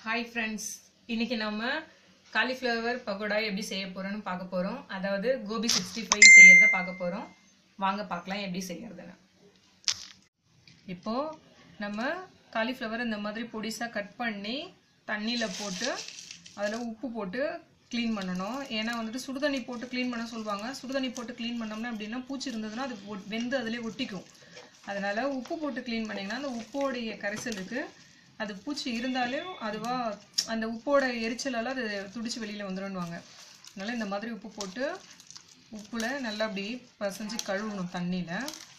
Hi friends இன்னைக்கு நம்ம cauliflower pakoda எப்படி செய்ய போறோம்னு பார்க்க போறோம் அதாவது கோபி சிக்ஸ்டி ஃபைவ் செய்யறத பார்க்க போறோம் வாங்க பார்க்கலாம் எப்படி செய்யறதுன்னு இப்போ நம்ம காலிஃப்ளவர் இந்த மாதிரி பொடிசா கட் பண்ணி தண்ணியில போட்டு அதில் உப்பு போட்டு க்ளீன் பண்ணணும் ஏன்னா வந்துட்டு சுடுதண்ணி போட்டு க்ளீன் பண்ண சொல்லுவாங்க சுடுதண்ணி போட்டு க்ளீன் பண்ணோம்னா அப்படின்னா பூச்சி இருந்ததுன்னா அது ஒட்- வெந்து அதிலே ஒட்டிக்கும் அதனால உப்பு போட்டு க்ளீன் பண்ணிங்கன்னா அந்த உப்போடைய கரைசலுக்கு அது பூச்சி இருந்தாலும் அதுவா அந்த உப்போட எரிச்சலால் அது துடிச்சு வெளியில் வந்துடும்னுவாங்க அதனால இந்த மாதிரி உப்பு போட்டு உப்புல நல்லா அப்படி பசைஞ்சு கழுவணும் தண்ணியில்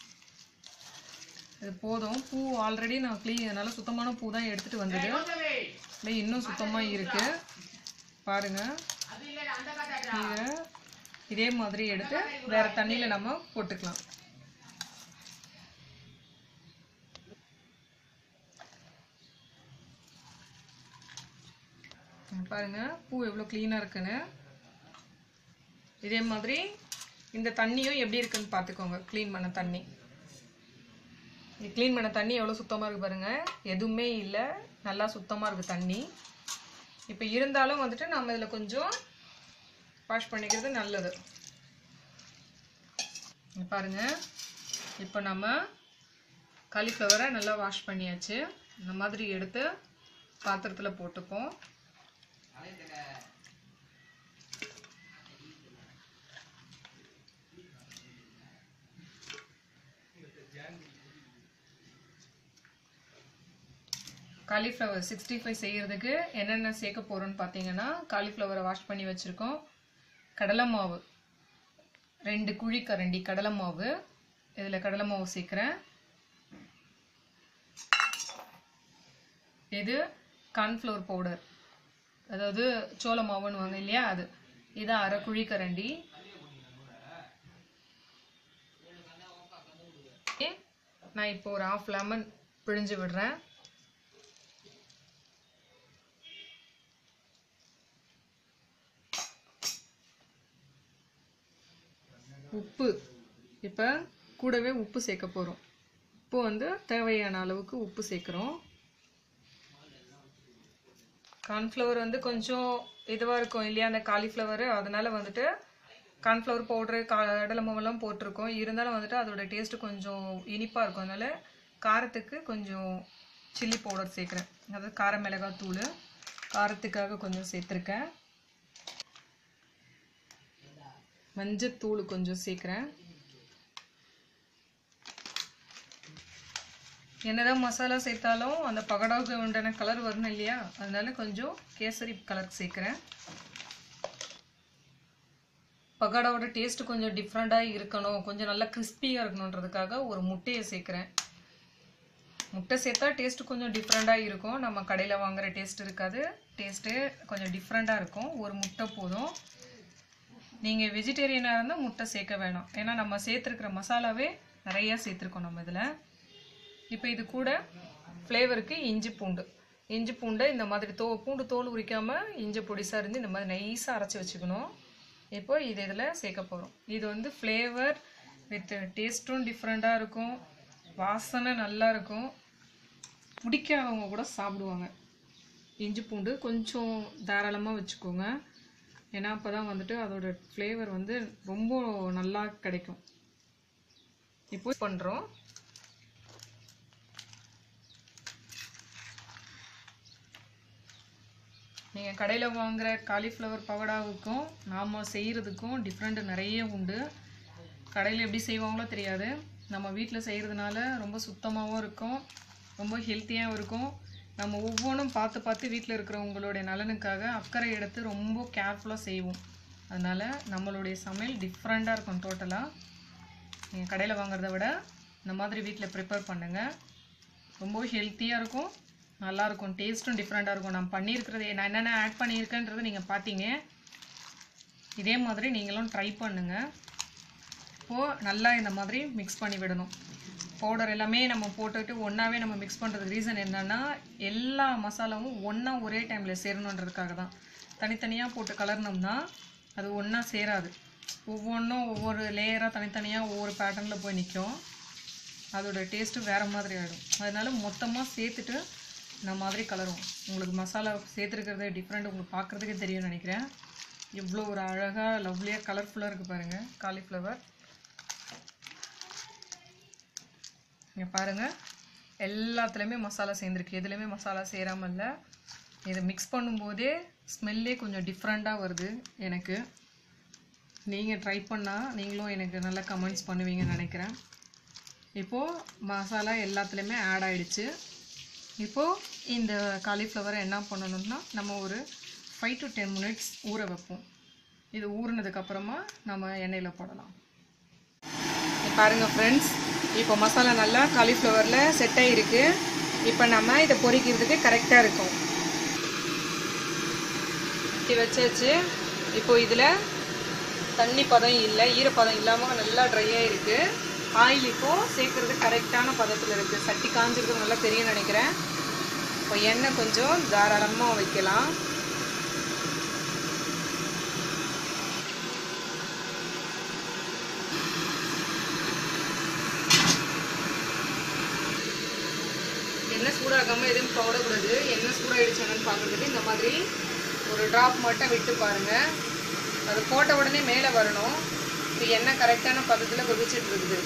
இது போதும் பூ ஆல்ரெடி நான் க்ளீன் நல்லா சுத்தமான பூ தான் எடுத்துட்டு வந்தது இல்லை இன்னும் சுத்தமாக இருக்கு பாருங்க இதை இதே மாதிரி எடுத்து வேற தண்ணியில் நம்ம போட்டுக்கலாம் இங்க பாருங்க பூ எவ்வளோ க்ளீனாக இருக்குன்னு இதே மாதிரி இந்த தண்ணியும் எப்படி இருக்குன்னு பார்த்துக்கோங்க க்ளீன் பண்ண தண்ணி க்ளீன் பண்ண தண்ணி எவ்வளோ சுத்தமாக இருக்கு பாருங்க எதுவுமே இல்லை நல்லா சுத்தமாக இருக்கு தண்ணி இப்போ இருந்தாலும் வந்துட்டு நம்ம இதில் கொஞ்சம் வாஷ் பண்ணிக்கிறது நல்லது இங்க பாருங்க இப்போ நம்ம காலிஃப்ளவரை நல்லா வாஷ் பண்ணியாச்சு இந்த மாதிரி எடுத்து பாத்திரத்தில் போட்டுப்போம் காலிஃப்ளவர் சிக்ஸ்டி ஃபைவ் செய்கிறதுக்கு என்னென்ன சேர்க்க போகிறோன்னு பார்த்தீங்கன்னா காலிஃப்ளவரை வாஷ் பண்ணி வச்சுருக்கோம் கடலை மாவு ரெண்டு குழி கரண்டி கடலை மாவு இதில் கடலை மாவு சேர்க்குறேன் இது கார்ன்ஃப்ளவர் பவுடர் அதாவது சோள மாவுன்னு வாங்க இல்லையா அது இது அரை குழி கரண்டி Okay. நான் இப்போ ஒரு ஆஃப் லெமன் பிழிஞ்சு விடுறேன் உப்பு இப்போ கூடவே உப்பு சேர்க்க போகிறோம் உப்பு வந்து தேவையான அளவுக்கு உப்பு சேர்க்குறோம் கார்ன்ஃப்ளவர் வந்து கொஞ்சம் இதுவாக இருக்கும் இல்லையா அந்த காலிஃப்ளவர் அதனால வந்துட்டு கார்ன்ஃப்ளவர் பவுட்ரு கடலை மாவெல்லாம் போட்டிருக்கோம் இருந்தாலும் வந்துட்டு அதோட டேஸ்ட்டு கொஞ்சம் இனிப்பாக இருக்கும் அதனால காரத்துக்கு கொஞ்சம் சில்லி பவுடர் சேர்க்குறேன் அதாவது கார மிளகாய் தூள் காரத்துக்காக கொஞ்சம் சேர்த்துருக்கேன் மஞ்சத்தூள் கொஞ்சம் சேர்க்குறேன் என்னதான் மசாலா சேர்த்தாலும் அந்த பகடாவுக்கு உண்டான கலர் வரணும் இல்லையா அதனால கொஞ்சம் கேசரி கலர் சேர்க்குறேன் பகடாவோட டேஸ்ட் கொஞ்சம் டிஃப்ரெண்ட்டாக இருக்கணும் கொஞ்சம் நல்லா கிறிஸ்பியாக இருக்கணுன்றதுக்காக ஒரு முட்டையை சேர்க்குறேன் முட்டை சேர்த்தா டேஸ்ட் கொஞ்சம் டிஃப்ரெண்ட்டாக இருக்கும் நம்ம கடையில் வாங்குற டேஸ்ட் இருக்காது டேஸ்ட்டு கொஞ்சம் டிஃப்ரெண்ட்டாக இருக்கும் ஒரு முட்டை போதும் நீங்கள் வெஜிடேரியனாக இருந்தால் முட்டை சேர்க்க வேணாம் ஏன்னா நம்ம சேர்த்துருக்கிற மசாலாவே நிறையா சேர்த்துருக்கோம் நம்ம இதில் இப்போ இது கூட ஃப்ளேவருக்கு இஞ்சி பூண்டு இஞ்சி பூண்டை இந்த மாதிரி தோ பூண்டு தோல் உரிக்காமல் இஞ்சி பொடிசாக இருந்து இந்த மாதிரி நைஸாக அரைச்சி வச்சுக்கணும் இப்போ இது இதில் சேர்க்க போகிறோம் இது வந்து ஃப்ளேவர் வித் டேஸ்ட்டும் டிஃப்ரெண்ட்டாக இருக்கும் வாசனை நல்லா இருக்கும் பிடிக்காதவங்க கூட சாப்பிடுவாங்க இஞ்சி பூண்டு கொஞ்சம் தாராளமாக வச்சுக்கோங்க ஏன்னா அப்போ தான் வந்துட்டு அதோட ஃப்ளேவர் வந்து ரொம்ப நல்லா கிடைக்கும் இப்போ பண்ணுறோம் நீங்கள் கடையில் வாங்குற காலிஃப்ளவர் பவடாவுக்கும் நாம் செய்கிறதுக்கும் டிஃப்ரெண்ட் நிறைய உண்டு கடையில் எப்படி செய்வாங்களோ தெரியாது நம்ம வீட்டில் செய்கிறதுனால ரொம்ப சுத்தமாகவும் இருக்கும் ரொம்ப ஹெல்த்தியாகவும் இருக்கும் நம்ம ஒவ்வொன்றும் பார்த்து பார்த்து வீட்டில் இருக்கிறவங்களுடைய நலனுக்காக அக்கறை எடுத்து ரொம்ப கேர்ஃபுல்லாக செய்வோம் அதனால் நம்மளுடைய சமையல் டிஃப்ரெண்ட்டாக இருக்கும் டோட்டலாக நீங்கள் கடையில் வாங்குறத விட இந்த மாதிரி வீட்டில் ப்ரிப்பேர் பண்ணுங்கள் ரொம்ப ஹெல்த்தியாக இருக்கும் நல்லாயிருக்கும் டேஸ்ட்டும் டிஃப்ரெண்ட்டாக இருக்கும் நான் பண்ணியிருக்கிறது நான் என்னென்ன ஆட் பண்ணியிருக்கேன்றதை நீங்கள் பார்த்தீங்க இதே மாதிரி நீங்களும் ட்ரை பண்ணுங்கள் இப்போது நல்லா இந்த மாதிரி மிக்ஸ் பண்ணி விடணும் பவுடர் எல்லாமே நம்ம போட்டுட்டு ஒன்றாவே நம்ம மிக்ஸ் பண்ணுறது ரீசன் என்னன்னா எல்லா மசாலாவும் ஒன்றா ஒரே டைமில் சேரணுன்றதுக்காக தான் தனித்தனியாக போட்டு கலர்னோம்னா அது ஒன்றா சேராது ஒவ்வொன்றும் ஒவ்வொரு லேயராக தனித்தனியாக ஒவ்வொரு பேட்டர்னில் போய் நிற்கும் அதோட டேஸ்ட்டு வேறு மாதிரி ஆகிடும் அதனால மொத்தமாக சேர்த்துட்டு இந்த மாதிரி கலரும் உங்களுக்கு மசாலா சேர்த்துருக்கிறது டிஃப்ரெண்ட் உங்களுக்கு பார்க்குறதுக்கே தெரியும்னு நினைக்கிறேன் எவ்வளோ ஒரு அழகாக லவ்லியாக கலர்ஃபுல்லாக இருக்குது பாருங்கள் காலிஃப்ளவர் இங்கே பாருங்கள் எல்லாத்துலேயுமே மசாலா சேர்ந்துருக்கு எதுலேயுமே மசாலா சேராமல் இல்லை இதை மிக்ஸ் பண்ணும்போதே ஸ்மெல்லே கொஞ்சம் டிஃப்ரெண்ட்டாக வருது எனக்கு நீங்கள் ட்ரை பண்ணால் நீங்களும் எனக்கு நல்லா கமெண்ட்ஸ் பண்ணுவீங்கன்னு நினைக்கிறேன் இப்போது மசாலா எல்லாத்துலேயுமே ஆட் ஆயிடுச்சு இப்போது இந்த காலிஃப்ளவரை என்ன பண்ணணும்னா நம்ம ஒரு ஃபைவ் டு டென் மினிட்ஸ் ஊற வைப்போம் இது ஊறினதுக்கப்புறமா நம்ம எண்ணெயில் போடலாம் பாருங்கள் ஃப்ரெண்ட்ஸ் இப்போ மசாலா நல்லா காலிஃப்ளவரில் செட் ஆகிருக்கு இப்போ நம்ம இதை பொரிக்கிறதுக்கு கரெக்டாக இருக்கும் இப்படி வச்சாச்சு இப்போ இதில் தண்ணி பதம் இல்லை ஈரப்பதம் இல்லாமல் நல்லா ட்ரை ஆகிருக்கு ஆயில் இப்போது சேர்க்குறது கரெக்டான பதத்தில் இருக்குது சட்டி காஞ்சிருக்கிறது நல்லா தெரியும் நினைக்கிறேன் இப்போ எண்ணெய் கொஞ்சம் தாராளமாக வைக்கலாம் எண்ணெய் சூடாகாமல் எதுவும் போடக்கூடாது எண்ணெய் சூடாகிடுச்சானு பார்க்குறதுக்கு இந்த மாதிரி ஒரு ட்ராப் மட்டும் விட்டு பாருங்கள் அது போட்ட உடனே மேலே வரணும் இப்போ எண்ணெய் கரெக்டான பதத்தில் கொதிச்சிட்டு இருக்குது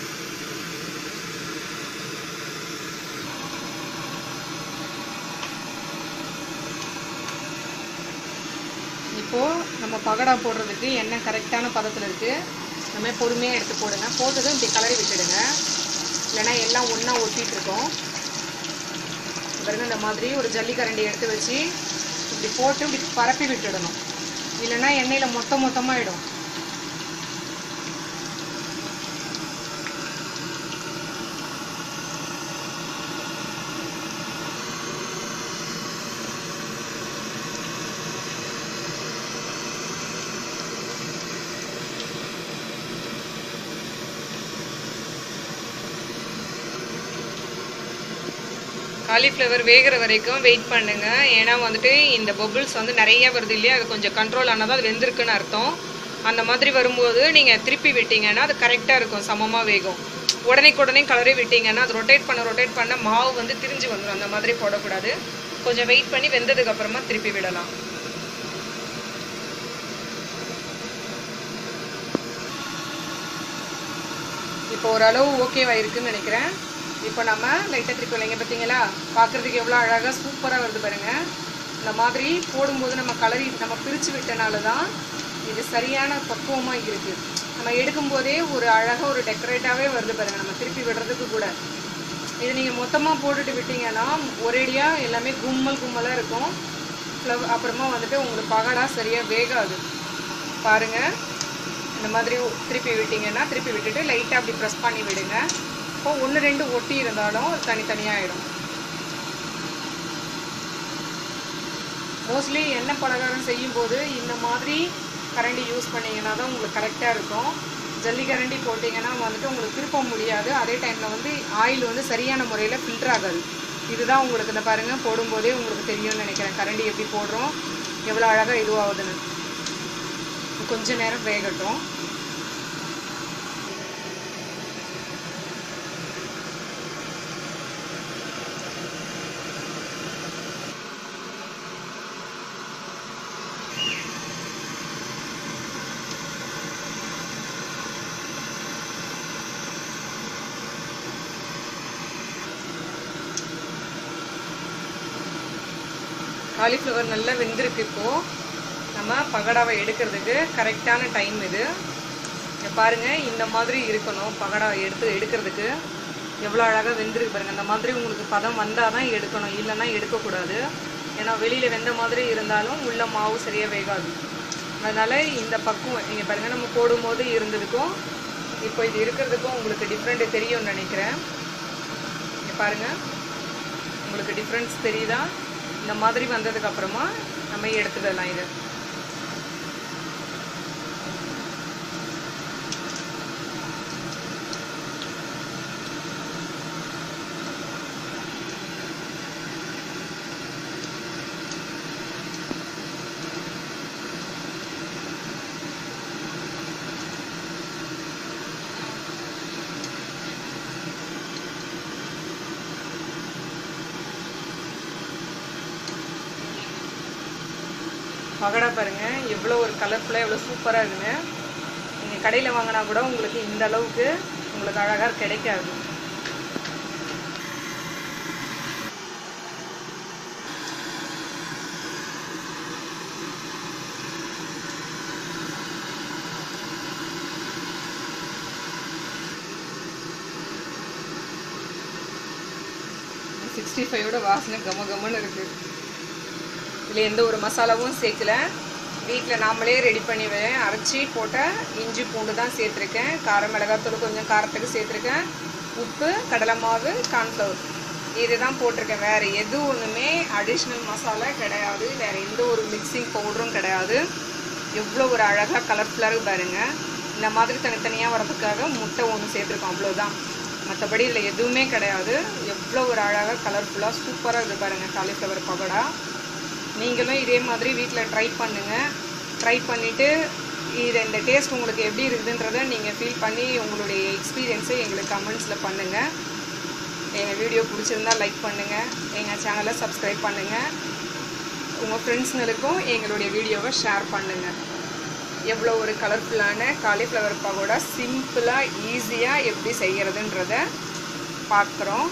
இப்போது நம்ம பகடா போடுறதுக்கு எண்ணெய் கரெக்டான பதத்தில் இருக்குது நம்ம பொறுமையாக எடுத்து போடுங்க போட்டதும் இப்படி கலரி விட்டுடுங்க இல்லைன்னா எல்லாம் ஒன்றா ஒட்டிகிட்டு இருக்கோம் பாருங்க இந்த மாதிரி ஒரு ஜல்லிக்கரண்டி எடுத்து வச்சு இப்படி போட்டு இப்படி பரப்பி விட்டுடணும் இல்லைன்னா எண்ணெயில் மொத்த மொத்தமாகிடும் காலிஃப்ளவர் வேகிற வரைக்கும் வெயிட் பண்ணுங்க ஏன்னா வந்துட்டு இந்த பபுள்ஸ் வந்து நிறைய வருது இல்லையா அது கொஞ்சம் கண்ட்ரோல் ஆனால் அது வெந்திருக்குன்னு அர்த்தம் அந்த மாதிரி வரும்போது நீங்கள் திருப்பி விட்டீங்கன்னா அது கரெக்டாக இருக்கும் சமமாக வேகும் உடனே உடனே கலரி விட்டீங்கன்னா அது ரொட்டேட் பண்ண ரொட்டேட் பண்ண மாவு வந்து திரிஞ்சு வந்துடும் அந்த மாதிரி போடக்கூடாது கொஞ்சம் வெயிட் பண்ணி வெந்ததுக்கு அப்புறமா திருப்பி விடலாம் இப்போ ஓரளவு ஓகேவா இருக்குன்னு நினைக்கிறேன் இப்போ நம்ம லைட்டாக திருப்பி இல்லைங்க பார்த்தீங்களா பார்க்குறதுக்கு எவ்வளோ அழகாக சூப்பராக வருது பாருங்க இந்த மாதிரி போடும்போது நம்ம கலரி நம்ம பிரித்து விட்டனால தான் இது சரியான பக்குவமாக இருக்குது நம்ம எடுக்கும்போதே ஒரு அழகாக ஒரு டெக்கரேட்டாகவே வருது பாருங்க நம்ம திருப்பி விடுறதுக்கு கூட இது நீங்கள் மொத்தமாக போட்டுட்டு விட்டீங்கன்னா ஒரேடியாக எல்லாமே கும்மல் கும்மலாக இருக்கும் ஃப்ளவ் அப்புறமா வந்துட்டு உங்களுக்கு பகடா சரியாக வேகாது பாருங்கள் இந்த மாதிரி திருப்பி விட்டீங்கன்னா திருப்பி விட்டுட்டு லைட்டாக அப்படி ப்ரெஸ் பண்ணி விடுங்க இப்போ ஒன்று ரெண்டு ஒட்டி இருந்தாலும் தனித்தனியாகிடும் மோஸ்ட்லி எண்ணெய் பலகாரம் செய்யும்போது இந்த மாதிரி கரண்டி யூஸ் பண்ணிங்கன்னா தான் உங்களுக்கு கரெக்டாக இருக்கும் ஜல்லி கரண்டி போட்டிங்கன்னா வந்துட்டு உங்களுக்கு திருப்ப முடியாது அதே டைமில் வந்து ஆயில் வந்து சரியான முறையில் ஃபில்டர் ஆகாது இதுதான் உங்களுக்கு இந்த பாருங்கள் போடும்போதே உங்களுக்கு தெரியும்னு நினைக்கிறேன் கரண்டி எப்படி போடுறோம் எவ்வளோ அழகாக இதுவாகுதுன்னு கொஞ்ச நேரம் வேகட்டும் காலிஃப்ளவர் நல்லா வெந்திருக்கு இப்போது நம்ம பகடாவை எடுக்கிறதுக்கு கரெக்டான டைம் இது இங்க பாருங்க இந்த மாதிரி இருக்கணும் பகடா எடுத்து எடுக்கிறதுக்கு எவ்வளோ அழகாக வெந்திருக்கு பாருங்க இந்த மாதிரி உங்களுக்கு பதம் வந்தால் தான் எடுக்கணும் இல்லைன்னா எடுக்கக்கூடாது ஏன்னா வெளியில் வெந்த மாதிரி இருந்தாலும் உள்ள மாவு சரியாக வேகாது அதனால் இந்த பக்குவம் நீங்கள் பாருங்கள் நம்ம போடும்போது இருந்ததுக்கும் இப்போ இது இருக்கிறதுக்கும் உங்களுக்கு டிஃப்ரெண்ட் தெரியும்னு நினைக்கிறேன் இங்க பாருங்க உங்களுக்கு டிஃப்ரென்ஸ் தெரியுதா இந்த மாதிரி வந்ததுக்கு அப்புறமா நம்ம எடுத்துடலாம் இது பகடா பாருங்கள் எவ்வளோ ஒரு கலர்ஃபுல்லாக எவ்வளோ சூப்பராக இருக்குன்னு நீங்கள் கடையில் வாங்கினா கூட உங்களுக்கு இந்த அளவுக்கு உங்களுக்கு அழகாக கிடைக்காது சிக்ஸ்டி ஃபைவோட வாசனை கம கமன்னு இருக்குது இதில் எந்த ஒரு மசாலாவும் சேர்க்கல வீட்டில் நாமளே ரெடி பண்ணி வே- அரைச்சி போட்ட இஞ்சி பூண்டு தான் சேர்த்துருக்கேன் கார மிளகாத்தூள் கொஞ்சம் காரத்துக்கு சேர்த்துருக்கேன் உப்பு கடலை மாவு கார்ன்ஃப்ளவர் இது தான் போட்டிருக்கேன் வேறு எது ஒன்றுமே அடிஷ்னல் மசாலா கிடையாது வேறு எந்த ஒரு மிக்சிங் பவுடரும் கிடையாது எவ்வளோ ஒரு அழகாக கலர்ஃபுல்லாக இருக்கு பாருங்க இந்த மாதிரி தனித்தனியாக வரதுக்காக முட்டை ஒன்று சேர்த்துருக்கோம் அவ்வளோதான் மற்றபடி இதில் எதுவுமே கிடையாது எவ்வளோ ஒரு அழகாக கலர்ஃபுல்லாக சூப்பராக இருக்குது பாருங்கள் காலிஃப்ளவர் பகோடா நீங்களும் இதே மாதிரி வீட்டில் ட்ரை பண்ணுங்கள் ட்ரை பண்ணிவிட்டு இது இந்த டேஸ்ட் உங்களுக்கு எப்படி இருக்குதுன்றதை நீங்கள் ஃபீல் பண்ணி உங்களுடைய எக்ஸ்பீரியன்ஸை எங்களுக்கு கமெண்ட்ஸில் பண்ணுங்கள் எங்கள் வீடியோ பிடிச்சிருந்தா லைக் பண்ணுங்கள் எங்கள் சேனலை சப்ஸ்கிரைப் பண்ணுங்கள் உங்கள் ஃப்ரெண்ட்ஸுங்களுக்கும் எங்களுடைய வீடியோவை ஷேர் பண்ணுங்கள் எவ்வளோ ஒரு கலர்ஃபுல்லான காலிஃப்ளவர் பகோடா சிம்பிளாக ஈஸியாக எப்படி செய்கிறதுன்றத பார்க்குறோம்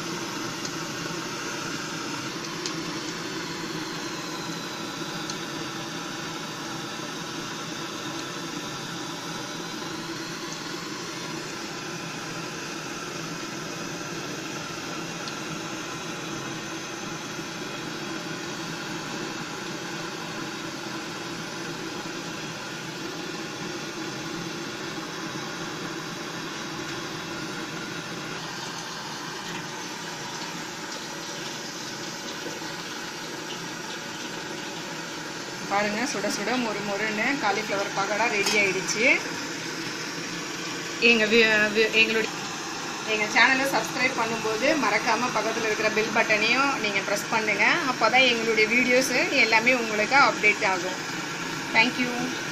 பாருங்க சுட சுட மொறு மொறுன்னு காலிஃப்ளவர் பகோடா ரெடி ஆயிடுச்சு எங்கள் எங்களுடைய எங்கள் சேனலை சப்ஸ்கிரைப் பண்ணும்போது மறக்காமல் பக்கத்தில் இருக்கிற பெல் பட்டனையும் நீங்கள் ப்ரெஸ் பண்ணுங்கள் அப்போ தான் எங்களுடைய வீடியோஸு எல்லாமே உங்களுக்கு அப்டேட் ஆகும் தேங்க்யூ